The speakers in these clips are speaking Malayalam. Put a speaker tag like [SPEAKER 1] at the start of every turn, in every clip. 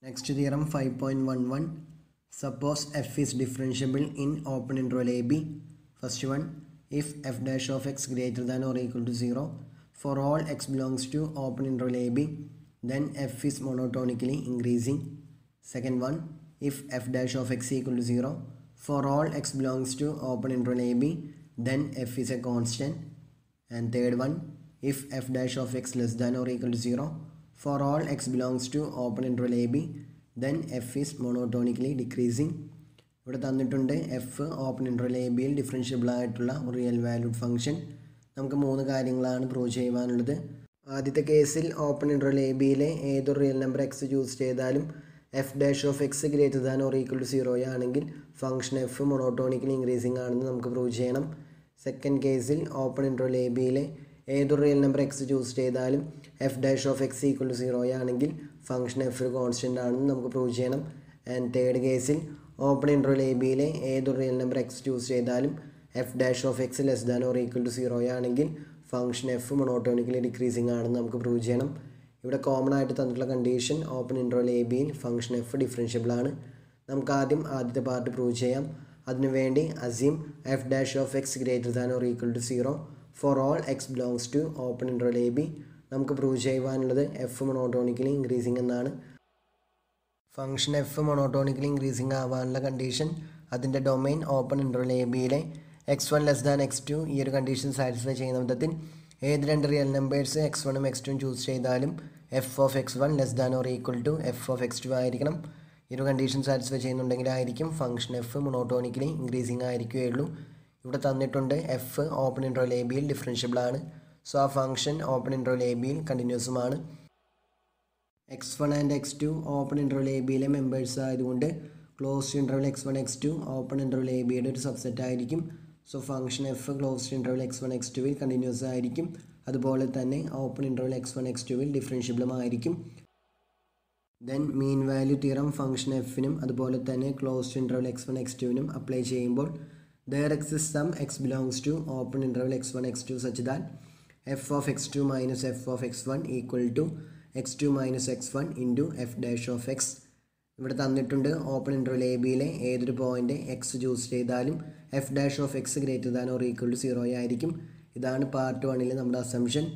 [SPEAKER 1] Next theorem 5.11 Suppose f is differentiable in open interval a b. First one if f dash of x greater than or equal to 0 for all x belongs to open interval a b then f is monotonically increasing. Second one if f dash of x equal to 0 for all x belongs to open interval a b then f is a constant. And third one if f dash of x less than or equal to 0 for all x belongs to open interval a b then f is monotonically decreasing ഇവിടെ തന്നിട്ടുണ്ട് എഫ് ഓപ്പൺ ഇൻ്റർവൽ എ ബിയിൽ ഡിഫറൻഷ്യബിൾ ആയിട്ടുള്ള ഒരു റിയൽ വാല്യൂഡ് ഫംഗ്ഷൻ നമുക്ക് മൂന്ന് കാര്യങ്ങളാണ് പ്രൂവ് ചെയ്യുവാനുള്ളത് ആദ്യത്തെ കേസിൽ ഓപ്പൺ ഇൻ്റർവൽ എ ബിയിലെ ഏതൊരു റിയൽ നമ്പർ എക്സ് ചൂസ് ചെയ്താലും F dash of X greater than or equal to zero ആണെങ്കിൽ ഫംഗ്ഷൻ എഫ് മൊണോട്ടോണിക്കലി ഇൻക്രീസിംഗ് ആണെന്ന് നമുക്ക് പ്രൂവ് ചെയ്യണം സെക്കൻഡ് കേസിൽ ഓപ്പൺ ഇൻ്റർവൽ എ ബിയിലെ ഏതൊരു റിയൽ നമ്പർ എക്സ് ചൂസ് ചെയ്താലും F dash of X equal to zero ആണെങ്കിൽ ഫംഗ്ഷൻ എഫ് കോൺസ്റ്റൻ്റ് ആണെന്ന് നമുക്ക് പ്രൂവ് ചെയ്യണം ആൻഡ് തേർഡ് കേസിൽ ഓപ്പൺ ഇൻ്റർവൽ എ ബിയിലെ ഏതൊരു റിയൽ നമ്പർ എക്സ് ചൂസ് ചെയ്താലും F dash of X less than or equal to zero ആണെങ്കിൽ ഫംഗ്ഷൻ എഫ് മൊണോട്ടോണിക്കലി ഡിക്രീസിംഗ് ആണെന്ന് നമുക്ക് പ്രൂവ് ചെയ്യണം ഇവിടെ കോമൺ ആയിട്ട് തന്നിട്ടുള്ള കണ്ടീഷൻ ഓപ്പൺ ഇൻ്റർവൽ എ ബിയിൽ ഫംഗ്ഷൻ എഫ് ഡിഫറൻഷ്യബിൾ ആണ് നമുക്ക് ആദ്യം ആദ്യത്തെ പാർട്ട് പ്രൂവ് ചെയ്യാം അതിനുവേണ്ടി assume F dash of X greater than or equal to zero for all X belongs to open interval A B നമുക്ക് പ്രൂവ് ചെയ്യുവാനുള്ളത് എഫ് മൊണോട്ടോണിക്കലി ഇൻക്രീസിംഗ് എന്നാണ് ഫംഗ്ഷൻ എഫ് മൊണോട്ടോണിക്കലി ഇൻക്രീസിംഗ് ആവാനുള്ള കണ്ടീഷൻ അതിൻ്റെ ഡൊമൈൻ ഓപ്പൺ ഇൻ്റർവൽ എ ബിയിലെ X one less than X two ഈ ഒരു കണ്ടീഷൻ സാറ്റിസ്ഫൈ ചെയ്യുന്ന വിധത്തിൽ ഏത് രണ്ട് റിയൽ നമ്പേഴ്സ് എക്സ് വണ്ണും എക്സ് ടും ചൂസ് ചെയ്താലും F of X one less than or equal to F of X two ആയിരിക്കണം ഈ ഒരു കണ്ടീഷൻ സാറ്റിസ്ഫൈ ചെയ്യുന്നുണ്ടെങ്കിലായിരിക്കും ഫംഗ്ഷൻ എഫ് മൊണോട്ടോണിക്കലി ഇൻക്രീസിംഗ് ആയിരിക്കുകയുള്ളൂ ഇവിടെ തന്നിട്ടുണ്ട് എഫ് ഓപ്പൺ ഇൻ്റർവൽ എ ബിയിൽ ഡിഫറൻഷ്യബിൾ ആണ് സോ ആ ഫംഗ്ഷൻ ഓപ്പൺ ഇൻ്റർവൽ എ ബിയിൽ കണ്ടിന്യൂസുമാണ് X one and X two open interval A ബിയിലെ മെമ്പേഴ്സ് ആയതുകൊണ്ട് close interval X one X two open interval A ബിയുടെ ഒരു സബ്സെറ്റ് ആയിരിക്കും so function F close interval X one X ടുവിൽ കണ്ടിന്യൂസ് ആയിരിക്കും അതുപോലെ തന്നെ open interval X one X ടുവിൽ ഡിഫറൻഷ്യബിളും ആയിരിക്കും then mean value theorem function എഫിനും അതുപോലെ തന്നെ close interval X one X ടുവിനും അപ്ലൈ ചെയ്യുമ്പോൾ there exists some x belongs to open interval x1 x2 such that f of x2 minus f of x1 equal to x2 minus x1 into f dash of x ഇവിടെ തന്നിട്ടുണ്ട് ഓപ്പൺ ഇൻ്റർവൽ എ ബിയിലെ ഏതൊരു പോയിന്റ് എക്സ് ചൂസ് ചെയ്താലും F dash of X greater than or equal to zero ആയിരിക്കും ഇതാണ് പാർട്ട് വണ്ണിൽ നമ്മുടെ assumption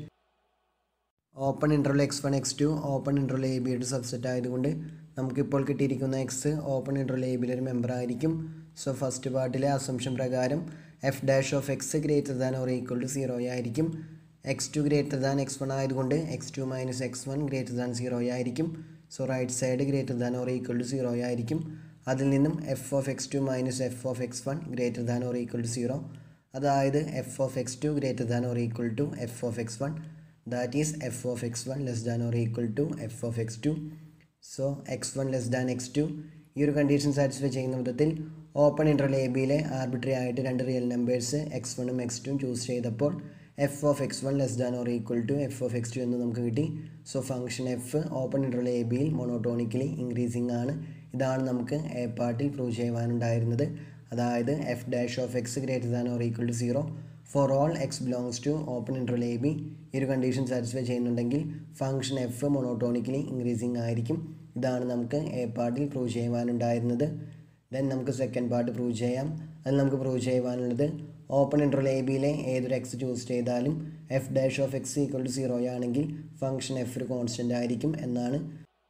[SPEAKER 1] open interval X one X two open interval A ബിയുടെ സബ്സെറ്റ് ആയതുകൊണ്ട് നമുക്കിപ്പോൾ കിട്ടിയിരിക്കുന്ന എക്സ് ഓപ്പൺ ഇൻ്റർവൽ എ ബിയിലെ ഒരു മെമ്പർ ആയിരിക്കും സോ ഫസ്റ്റ് പാർട്ടിലെ അസംഷൻ പ്രകാരം F dash of X greater than or equal to zero ആയിരിക്കും X two greater than X one ആയതുകൊണ്ട് X two minus X one greater than zero ആയിരിക്കും so right side greater than or equal to zero ആയിരിക്കും അതിൽ നിന്നും F of X two minus F of X one greater than or equal to zero അതായത് F of X two greater than or equal to F of X one that is F of X one less than or equal to F of X two so X one less than X two ഈ ഒരു കണ്ടീഷൻ സാറ്റിസ്ഫൈ ചെയ്യുന്ന വിധത്തിൽ ഓപ്പൺ ഇൻ്റർവൽ എ ബിയിലെ ആർബിട്രറി ആയിട്ട് രണ്ട് റിയൽ നമ്പേഴ്സ് എക്സ് വണ്ണും എക്സ് ടും ചൂസ് ചെയ്തപ്പോൾ F of X one less than or equal to F of X two എന്ന് നമുക്ക് കിട്ടി സോ function F open interval A ബിയിൽ മൊണോട്ടോണിക്കലി ഇൻക്രീസിംഗ് ആണ് ഇതാണ് നമുക്ക് എ പാർട്ടിൽ പ്രൂവ് ചെയ്യുവാനുണ്ടായിരുന്നത് അതായത് F dash of X greater than or equal to zero for all X belongs to open interval A B ഈ ഒരു കണ്ടീഷൻ സാറ്റിസ്ഫൈ ചെയ്യുന്നുണ്ടെങ്കിൽ ഫംഗ്ഷൻ എഫ് മൊണോട്ടോണിക്കലി ഇൻക്രീസിംഗ് ആയിരിക്കും ഇതാണ് നമുക്ക് എ പാർട്ടിൽ പ്രൂവ് ചെയ്യുവാനുണ്ടായിരുന്നത് ദെൻ നമുക്ക് സെക്കൻഡ് പാർട്ട് പ്രൂവ് ചെയ്യാം അതിൽ നമുക്ക് പ്രൂവ് ചെയ്യുവാനുള്ളത് ഓപ്പൺ ഇൻ്റർവൽ എ ബിയിലെ ഏതൊരു എക്സ് ചൂസ് ചെയ്താലും F dash of X equal to zero ആണെങ്കിൽ ഫംഗ്ഷൻ എഫ് ഒരു കോൺസ്റ്റൻ്റ് ആയിരിക്കും എന്നാണ്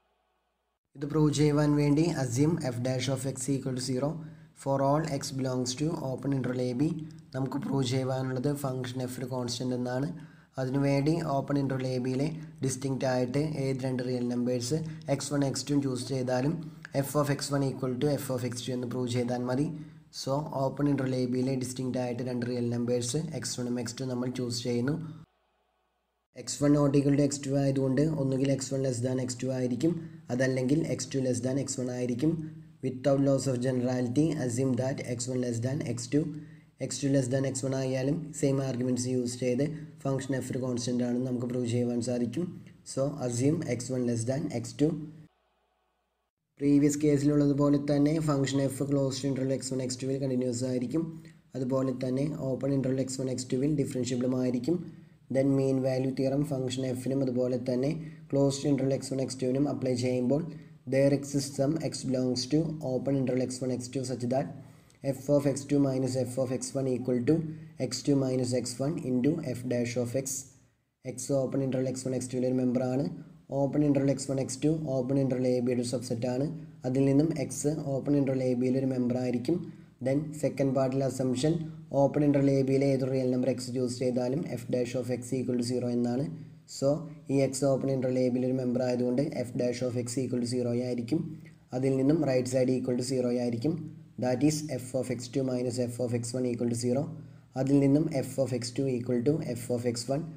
[SPEAKER 1] ഇത് പ്രൂവ് ചെയ്യുവാൻ വേണ്ടി assume F dash of X equal to zero for all X belongs to open interval A B നമുക്ക് പ്രൂവ് ചെയ്യുവാനുള്ളത് ഫംഗ്ഷൻ എഫ് ഒരു കോൺസ്റ്റൻ്റ് എന്നാണ് അതിനുവേണ്ടി ഓപ്പൺ ഇൻ്റർവൽ എ ബിയിലെ ഡിസ്റ്റിങ്റ്റ് ആയിട്ട് ഏത് രണ്ട് real numbers X one X ടും ചൂസ് ചെയ്താലും F of X one equal to F of X two എന്ന് പ്രൂവ് ചെയ്താൽ മതി സോ ഓപ്പൺ ഇൻ്റർവൽ എ ബിയിലെ ഡിസ്റ്റിങ്റ്റ് ആയിട്ട് രണ്ട് റിയൽ നമ്പേഴ്സ് എക്സ് വണ്ണും എക്സ് ടു നമ്മൾ ചൂസ് ചെയ്യുന്നു x one not equal to x two ആയതുകൊണ്ട് ഒന്നുകിൽ x one less than X two ആയിരിക്കും അതല്ലെങ്കിൽ x two less than X one ആയിരിക്കും without loss of generality assume that x one less than X two x two less than X one ആയാലും സെയിം ആർഗ്യുമെൻറ്റ്സ് യൂസ് ചെയ്ത് ഫംഗ്ഷൻ എഫ് ഒരു കോൺസ്റ്റൻ്റ് ആണെന്ന് നമുക്ക് പ്രൂവ് ചെയ്യുവാൻ സാധിക്കും so assume x one less than X two previous കേസിലുള്ളതുപോലെ തന്നെ function f closed interval X one X ടുവിൽ കണ്ടിന്യൂസ് ആയിരിക്കും അതുപോലെ തന്നെ open interval X one X ടുവിൽ ഡിഫറൻഷ്യബിളും ആയിരിക്കും then mean value theorem function എഫിനും അതുപോലെ തന്നെ closed interval X one X ടുവിനും അപ്ലൈ ചെയ്യുമ്പോൾ there exists some x belongs to open interval x1 x2 such that f of x2 minus f of x1 equal to x2 minus x1 into f dash of x x open interval X one x ടുവിലെ ഒരു മെമ്പറാണ് open interval X one X two open interval A ബിയുടെ ഒരു സബ്സെറ്റാണ് അതിൽ നിന്നും എക്സ് ഓപ്പൺ ഇൻ്റർവൽ എ ബിയിലെ ഒരു മെമ്പറായിരിക്കും ദെൻ സെക്കൻഡ് പാർട്ടിലെ അസംഷൻ ഓപ്പൺ ഇൻ്റർവൽ എ ബിയിലെ ഏതൊരു റിയൽ നമ്പർ എക്സ് ചൂസ് ചെയ്താലും F dash of X equal to zero എന്നാണ് സോ ഈ എക്സ് ഓപ്പൺ ഇൻ്റർവൽ എ ബിയിലെ ഒരു മെമ്പർ ആയതുകൊണ്ട് f dash of X equal to zero ആയിരിക്കും അതിൽ നിന്നും right side equal to zero ആയിരിക്കും that is F of X two minus F of X one equal to zero അതിൽ നിന്നും F of X two equal to F of X one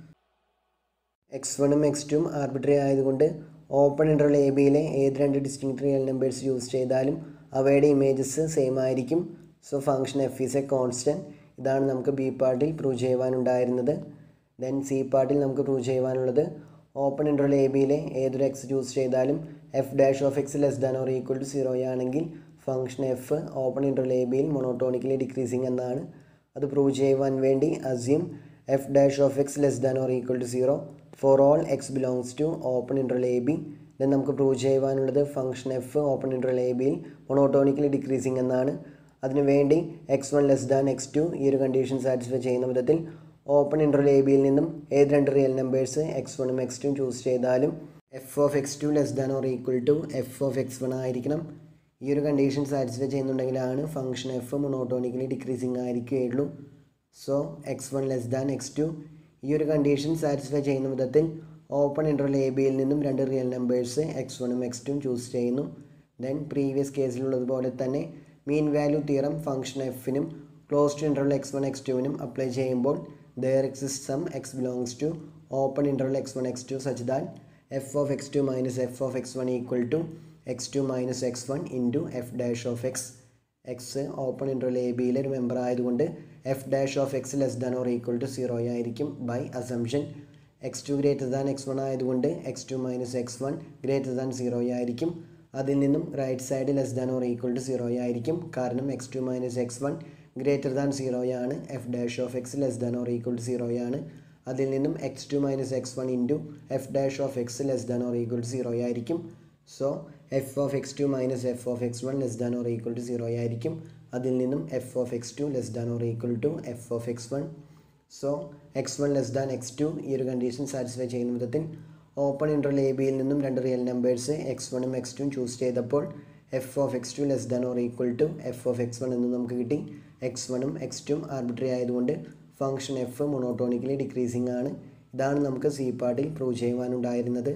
[SPEAKER 1] x വണ്ണും എക്സ് ടുവും ആർബിട്രറി ആയതുകൊണ്ട് ഓപ്പൺ ഇൻ്റർവൽ എ ബിയിലെ ഏത് രണ്ട് ഡിസ്റ്റിങ് റിയൽ നമ്പേഴ്സ് യൂസ് ചെയ്താലും അവയുടെ ഇമേജസ് സെയിം ആയിരിക്കും so function f is a constant ഇതാണ് നമുക്ക് ബി പാർട്ടിൽ പ്രൂവ് ചെയ്യുവാനുണ്ടായിരുന്നത് ദെൻ സി പാർട്ടിൽ നമുക്ക് പ്രൂവ് ചെയ്യുവാനുള്ളത് ഓപ്പൺ ഇൻ്റർവൽ എ ബിയിലെ ഏതൊരു എക്സ് ചൂസ് ചെയ്താലും F dash of X less than or equal to zero ആണെങ്കിൽ function F open interval A ബിയിൽ മൊണോട്ടോണിക്കലി ഡിക്രീസിങ് എന്നാണ് അത് പ്രൂവ് ചെയ്യുവാൻ വേണ്ടി assume F dash of X less than or equal to zero for all X belongs to open interval A b then നമുക്ക് പ്രൂവ് ചെയ്യുവാനുള്ളത് function F open interval A ബിയിൽ മൊണോട്ടോണിക്കലി ഡിക്രീസിങ് എന്നാണ് അതിനുവേണ്ടി x one less than X two ഈ ഒരു കണ്ടീഷൻ സാറ്റിസ്ഫൈ ചെയ്യുന്ന വിധത്തിൽ ഓപ്പൺ ഇൻ്റർവൽ എ ബിയിൽ നിന്നും ഏത് രണ്ട് റിയൽ നമ്പേഴ്സ് എക്സ് വണ്ണും എക്സ് ടും ചൂസ് ചെയ്താലും F of X two less than or equal to F of X one ആയിരിക്കണം ഈ ഒരു കണ്ടീഷൻ സാറ്റിസ്ഫൈ ചെയ്യുന്നുണ്ടെങ്കിലാണ് ഫംഗ്ഷൻ എഫ് മൊണോട്ടോണിക്കലി ഡിക്രീസിങ് ആയിരിക്കുകയുള്ളൂ so X one less than X two ഈ ഒരു കണ്ടീഷൻ സാറ്റിസ്ഫൈ ചെയ്യുന്ന വിധത്തിൽ ഓപ്പൺ ഇൻ്റർവൽ എ ബിയിൽ നിന്നും രണ്ട് റിയൽ നമ്പേഴ്സ് എക്സ് വണ്ണും എക്സ് ടും ചൂസ് ചെയ്യുന്നു ദെൻ പ്രീവിയസ് കേസിലുള്ളതുപോലെ തന്നെ മീൻ വാല്യൂ തിയറം ഫംഗ്ഷൻ എഫിനും close to interval X one X ടുവിനും അപ്ലൈ ചെയ്യുമ്പോൾ there exist some x belongs to open interval X one X two such that f of X two minus F of X one equal to x two minus X one into f dash of x x open interval A ബിയിലെ ഒരു മെമ്പർ ആയതുകൊണ്ട് f dash of X less than or equal to zero ആയിരിക്കും by assumption x two greater than X one ആയതുകൊണ്ട് X two minus X one greater than zero ആയിരിക്കും അതിൽ നിന്നും right side less than or equal to zero ആയിരിക്കും കാരണം x two minus X one greater than zero ആണ് f dash of X less than or equal to zero ആണ് അതിൽ നിന്നും x two minus X one into f dash of X less than or equal to zero ആയിരിക്കും so f of X two minus F of X one less than or equal to zero ആയിരിക്കും അതിൽ നിന്നും F of X two less than or equal to F of X one so X one less than X two ഈ ഒരു കണ്ടീഷൻ സാറ്റിസ്ഫൈ ചെയ്യുന്ന വിധത്തിൽ ഓപ്പൺ ഇൻ്റർവൽ എ ബിയിൽ നിന്നും രണ്ട് റിയൽ നമ്പേഴ്സ് എക്സ് വണ്ണും എക്സ് ടും ചൂസ് ചെയ്തപ്പോൾ F of X two less than or equal to F of X one എന്ന് നമുക്ക് കിട്ടി എക്സ് വണ്ണും എക്സ് ടും ആർബിട്രറി ആയതുകൊണ്ട് ഫംഗ്ഷൻ എഫ് മൊണോട്ടോണിക്കലി ഡിക്രീസിങ് ആണ് ഇതാണ് നമുക്ക് സി പാർട്ടിൽ പ്രൂവ് ചെയ്യുവാനുണ്ടായിരുന്നത്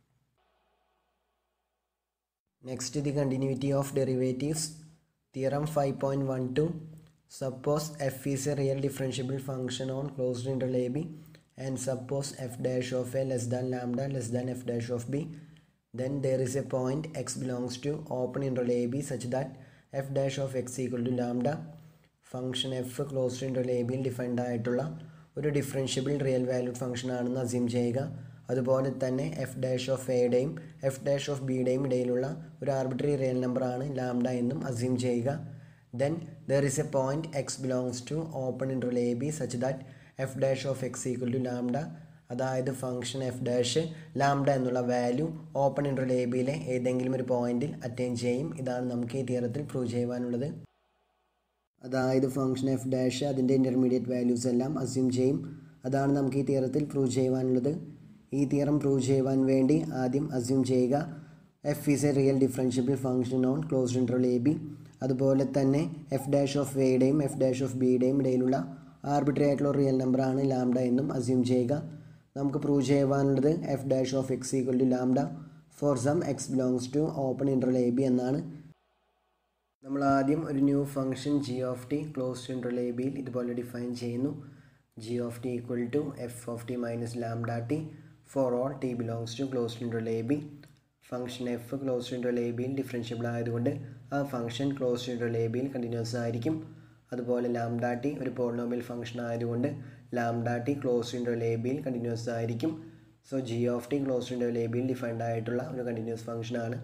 [SPEAKER 1] next the continuity of derivatives theorem five point one two suppose f is a real differentiable function on closed interval A b and suppose f dash of a less than lambda less than f dash of b then there is a point x belongs to open interval a b such that f dash of x equal to lambda function f closed interval A ബിയിൽ ഡിഫൈൻഡ് ആയിട്ടുള്ള ഒരു ഡിഫറൻഷ്യബിൾ റിയൽ വാല്യൂഡ് ഫംഗ്ഷൻ ആണെന്ന് അസ്യൂം ചെയ്യുക അതുപോലെ തന്നെ എഫ് ഡാഷ് ഓഫ് എയുടെയും എഫ് ഡാഷ് ഓഫ് ബിയുടെയും ഇടയിലുള്ള ഒരു ആർബിട്രറി റിയൽ നമ്പറാണ് ലാംഡ എന്നും അസ്യൂം ചെയ്യുക then there is a point x belongs to open interval A b such that f dash of X equal to lambda അതായത് ഫംഗ്ഷൻ എഫ് ഡാഷ് ലാംഡ എന്നുള്ള വാല്യൂ ഓപ്പൺ ഇൻ്റർവൽ എ ബിയിലെ ഏതെങ്കിലും ഒരു പോയിന്റിൽ അറ്റൈൻ ചെയ്യും ഇതാണ് നമുക്ക് ഈ തിയറത്തിൽ പ്രൂവ് ചെയ്യുവാനുള്ളത് അതായത് ഫംഗ്ഷൻ എഫ് ഡാഷ് അതിൻ്റെ ഇൻ്റർമീഡിയറ്റ് വാല്യൂസ് എല്ലാം അസ്യൂം ചെയ്യും അതാണ് നമുക്ക് ഈ തിയറത്തിൽ പ്രൂവ് ചെയ്യുവാനുള്ളത് ഈ തിയറം പ്രൂവ് ചെയ്യുവാൻ വേണ്ടി ആദ്യം അസ്യൂം ചെയ്യുക f is a real differentiable function on closed interval A b അതുപോലെ തന്നെ എഫ് ഡാഷ് ഓഫ് എയുടെയും എഫ് ഡാഷ് ഓഫ് ബിയുടെയും ഇടയിലുള്ള ആർബിട്രറി ആയിട്ടുള്ള റിയൽ നമ്പറാണ് ലാംഡ എന്നും അസ്യൂം ചെയ്യുക നമുക്ക് പ്രൂവ് ചെയ്യുവാനുള്ളത് f dash of X equal to lambda for some x belongs to open interval A b എന്നാണ് നമ്മൾ ആദ്യം ഒരു new function g of t close interval A ബിയിൽ ഇതുപോലെ ഡിഫൈൻ ചെയ്യുന്നു g of t equal to F of t minus lambda t for all t belongs to close interval A b function F close interval A ബിയിൽ ഡിഫറൻഷ്യബിൾ ആയതുകൊണ്ട് ആ ഫംഗ്ഷൻ ക്ലോസ് ഇൻ്റർവൽ എ ബിയിൽ കണ്ടിന്യൂസ് ആയിരിക്കും അതുപോലെ ലാംഡ ടി ഒരു പോളിനോമിയൽ ഫംഗ്ഷൻ ആയതുകൊണ്ട് lambda t close interval A ബിയിൽ കണ്ടിന്യൂസ് ആയിരിക്കും so g of t close interval A ബിയിൽ ഡിഫൈൻഡ് ആയിട്ടുള്ള ഒരു കണ്ടിന്യൂസ് ഫംഗ്ഷൻ ആണ്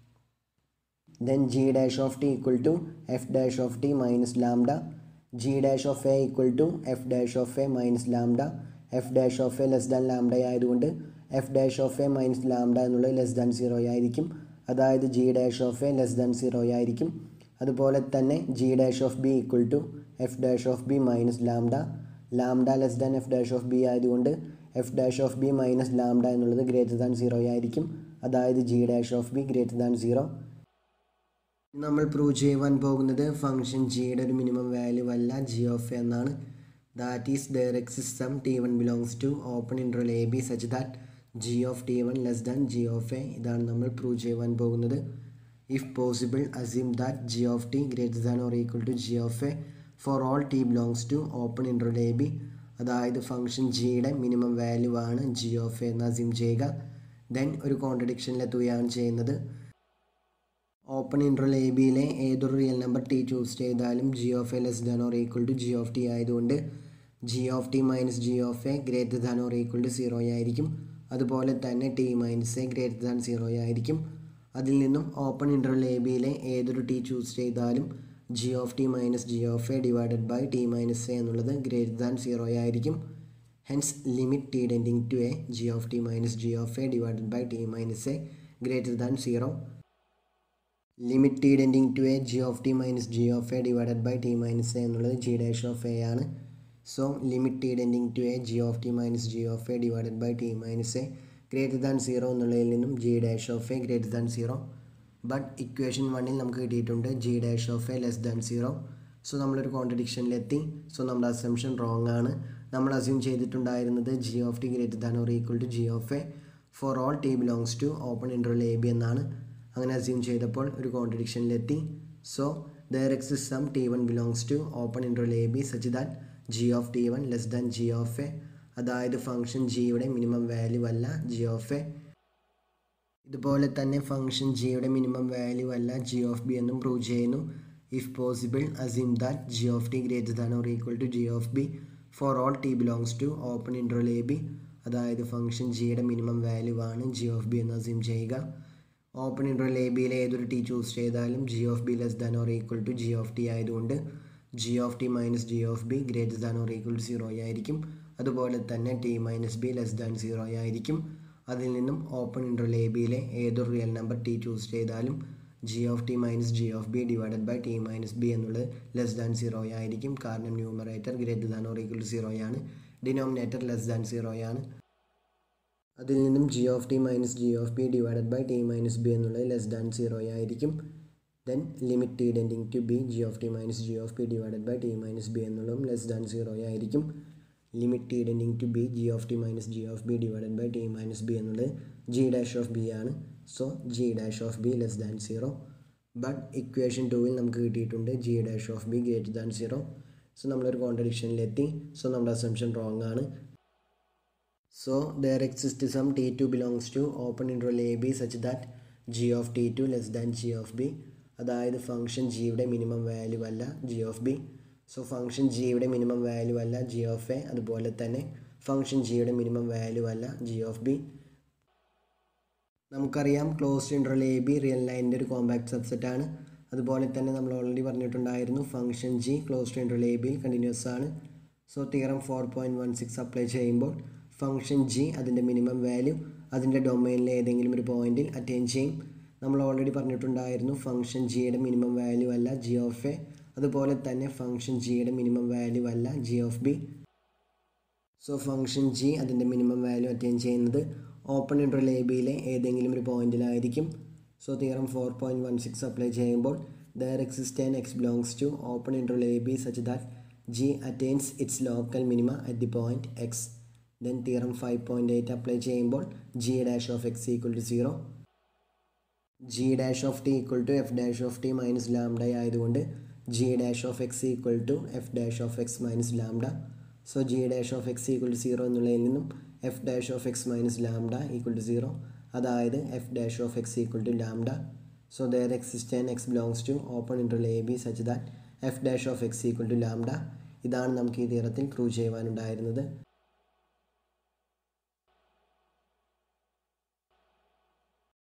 [SPEAKER 1] then g dash of t equal to f dash of t minus lambda g dash of a equal to f dash of a minus lambda f dash of a less than lambda ആയതുകൊണ്ട് f dash of a minus lambda എന്നുള്ളത് ലെസ് ദാൻ സീറോ ആയിരിക്കും അതായത് g dash of a less than zero ആയിരിക്കും അതുപോലെ തന്നെ g dash of b equal to f dash of b minus lambda lambda less than f dash of b ആയതുകൊണ്ട് f dash of b minus lambda എന്നുള്ളത് ഗ്രേറ്റർ ദാൻ സീറോ ആയിരിക്കും അതായത് g dash of b greater than zero നമ്മൾ പ്രൂവ് ചെയ്യുവാൻ പോകുന്നത് ഫംഗ്ഷൻ ജിയുടെ ഒരു മിനിമം വാല്യൂ അല്ല ജി ഓഫ് എ എന്നാണ് that is there exists some t one belongs to open interval a b such that g of t one less than g of a ഇതാണ് നമ്മൾ പ്രൂവ് ചെയ്യുവാൻ പോകുന്നത് if possible assume that g of t greater than or equal to g of a for all t belongs to open interval a b അതായത് ഫംഗ്ഷൻ ജിയുടെ മിനിമം വാല്യൂ ആണ് ജി ഓഫ് എ എന്ന് അസ്യൂം ചെയ്യുക ദെൻ ഒരു കോൺട്രഡിക്ഷനിലെത്തുകയാണ് ചെയ്യുന്നത് ഓപ്പൺ ഇൻട്രൽ എ ബിയിലെ ഏതൊരു റിയൽ നമ്പർ ടി ചൂസ് ചെയ്താലും g of a less than or equal to g of t ആയതുകൊണ്ട് g of t minus g of a greater than or equal to zero ആയിരിക്കും അതുപോലെ തന്നെ t minus a greater than zero ആയിരിക്കും അതിൽ നിന്നും ഓപ്പൺ ഇൻട്രൽ എ ബിയിലെ ഏതൊരു ടി ചൂസ് ചെയ്താലും g of t minus g of a divided by t minus a എന്നുള്ളത് ഗ്രേറ്റർ ദാൻ സീറോ ആയിരിക്കും hence limit t tending to a g of t minus g of a divided by t minus a greater than zero limit t tending to a g of t minus g of a divided by t minus a എന്നുള്ളത് ജി ഡാഷ് ഓഫ് എ ആണ് so limit t tending to a g of t minus g of a divided by t minus a greater than zero എന്നുള്ളതിൽ നിന്നും G dash of a greater than zero but equation വണ്ണിൽ നമുക്ക് കിട്ടിയിട്ടുണ്ട് g dash of a less than zero so നമ്മളൊരു കോൺട്രഡിക്ഷനിലെത്തി സോ നമ്മുടെ അസംഷൻ റോങ് ആണ് നമ്മൾ അസ്യൂം ചെയ്തിട്ടുണ്ടായിരുന്നത് g of t greater than or equal to g of a for all t belongs to open interval a b എന്നാണ് അങ്ങനെ അസ്യൂം ചെയ്തപ്പോൾ ഒരു കോൺട്രഡിക്ഷനിലെത്തി so there exists some t one belongs to open interval a b such that g of t one less than g of a അതായത് ഫംഗ്ഷൻ ജിയുടെ മിനിമം വാല്യൂ അല്ല ജി ഓഫ് എ ഇതുപോലെ തന്നെ ഫംഗ്ഷൻ ജിയുടെ മിനിമം വാല്യൂ അല്ല ജി ഓഫ് ബി എന്നും പ്രൂവ് ചെയ്യുന്നു if possible assume that g of t greater than or equal to g of b for all t belongs to open interval a b അതായത് ഫംഗ്ഷൻ ജിയുടെ മിനിമം വാല്യൂ ആണ് ജി ഓഫ് ബി എന്ന് അസ്യൂം ചെയ്യുക ഓപ്പൺ ഇൻട്രോൽ എ ബിയിലെ ഏതൊരു ടി ചൂസ് ചെയ്താലും g of b less than or equal to g of t ആയതുകൊണ്ട് g of t minus g of b greater than or equal to zero ആയിരിക്കും അതുപോലെ തന്നെ t minus b less than zero ആയിരിക്കും അതിൽ നിന്നും ഓപ്പൺ ഇൻട്രോൽ എ ബിയിലെ ഏതൊരു റിയൽ നമ്പർ ടി ചൂസ് ചെയ്താലും g of t minus g of b divided by t minus b എന്നുള്ളത് ലെസ് ദാൻ സീറോ ആയിരിക്കും കാരണം numerator greater than or equal to zero ആണ് ഡിനോമിനേറ്റർ ലെസ് ദാൻ സീറോ ആണ് അതിൽ നിന്നും g of t minus g of b divided by t minus b എന്നുള്ളത് ലെസ് ദാൻ സീറോ ആയിരിക്കും then limit t tending to b g of t minus g of b divided by t minus b എന്നുള്ളതും ലെസ് ദാൻ സീറോ ആയിരിക്കും limit t tending to b g of t minus g of b divided by t minus b എന്നുള്ളത് ജി ഡാഷ് ഓഫ് ബി ആണ് so g dash of b less than zero but equation ടൂവിൽ നമുക്ക് കിട്ടിയിട്ടുണ്ട് g dash of b greater than zero so നമ്മളൊരു കോൺട്രഡിക്ഷനിലെത്തി സോ നമ്മുടെ അസംഷൻ റോങ് ആണ് so there exist some t two belongs to open interval a b such that g of t two less than g of b അതായത് ഫംഗ്ഷൻ ജിയുടെ മിനിമം വാല്യൂ അല്ല g of b so function ജിയുടെ മിനിമം വാല്യൂ അല്ല ജി ഓഫ് എ അതുപോലെ തന്നെ ഫംഗ്ഷൻ ജിയുടെ മിനിമം വാല്യൂ അല്ല ജി ഓഫ് ബി നമുക്കറിയാം closed interval a b real ലൈനിൻ്റെ ഒരു കോമ്പാക്ട് സബ്സെറ്റ് ആണ് അതുപോലെ തന്നെ നമ്മൾ ഓൾറെഡി പറഞ്ഞിട്ടുണ്ടായിരുന്നു function g closed interval a ബിയിൽ കണ്ടിന്യൂസ് ആണ് so theorem four point one six apply ചെയ്യുമ്പോൾ ഫംഗ്ഷൻ ജി അതിൻ്റെ മിനിമം വാല്യൂ അതിൻ്റെ ഡൊമൈനിലെ ഏതെങ്കിലും ഒരു പോയിന്റിൽ അറ്റൈൻ ചെയ്യും നമ്മൾ ഓൾറെഡി പറഞ്ഞിട്ടുണ്ടായിരുന്നു ഫംഗ്ഷൻ ജിയുടെ മിനിമം വാല്യൂ അല്ല ജി ഓഫ് എ അതുപോലെ തന്നെ ഫംഗ്ഷൻ ജിയുടെ മിനിമം വാല്യൂ അല്ല g of b so function g അതിൻ്റെ മിനിമം വാല്യൂ അറ്റൈൻ ചെയ്യുന്നത് ഓപ്പൺ ഇൻട്രൽ എ ബിയിലെ ഏതെങ്കിലും ഒരു പോയിന്റിലായിരിക്കും so theorem four point one six apply ചെയ്യുമ്പോൾ there exist an x belongs to open interval a b such that g attains its local minima at the point x then theorem five point eight apply ചെയ്യുമ്പോൾ g dash of X equal to zero g dash of t equal to f dash of t minus lambda ആയതുകൊണ്ട് g dash of X equal to f dash of x minus lambda so g dash of X equal to zero എന്നുള്ളതിൽ നിന്നും f dash of x minus lambda equal to zero അതായത് F dash of X equal to lambda so there exist an x belongs to open interval a b such that f dash of X equal to lambda ഇതാണ് നമുക്ക് ഈ തീരത്തിൽ പ്രൂവ് ചെയ്യുവാനുണ്ടായിരുന്നത്